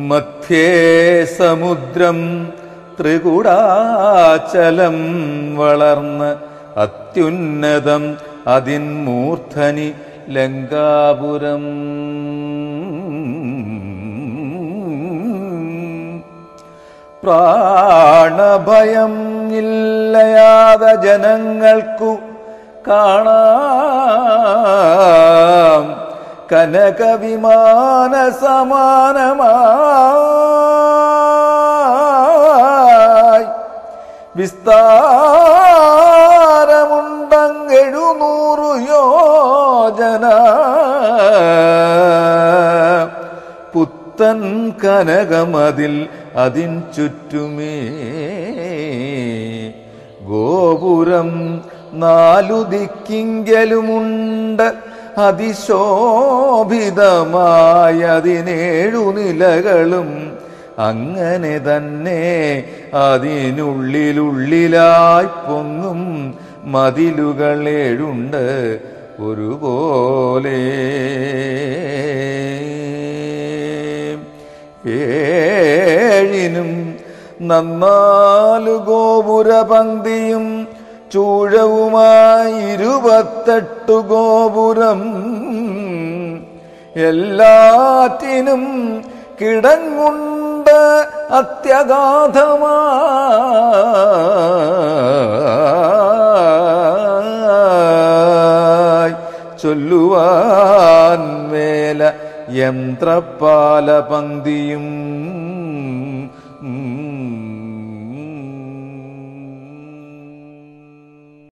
മധ്യേ സമുദ്രം ത്രികുടാചലം വളർന്ന് അത്യുന്നതം അതിൻ മൂർധനി ലങ്കാപുരം പ്രാണഭയം ഇല്ലയാതെ ജനങ്ങൾക്കു കാണാം കനകവിമാന സമാനമായി വിസ്താരമുണ്ടെഴുന്നൂറു യോജന പുത്തൻ കനകമതിൽ അതിൻ ചുറ്റുമേ ഗോപുരം നാലു ദിക്കിങ്കലുമുണ്ട് അതിശോഭിതമായ അതിനേഴു നിലകളും അങ്ങനെ തന്നെ അതിനുള്ളിലുള്ളിലായി പൊങ്ങും മതിലുകൾ ഏഴുണ്ട് ഒരുപോലെ ഏഴിനും നന്നാലു ഗോപുര പങ്ക്തിയും ചൂഴവുമായി ഇരുപത്തെട്ടു ഗോപുരം എല്ലാറ്റിനും കിടങ്ങുണ്ട് അത്യഗാധമായി ചൊല്ലുവാൻ മേല യന്ത്രപാല പങ്ക്തിയും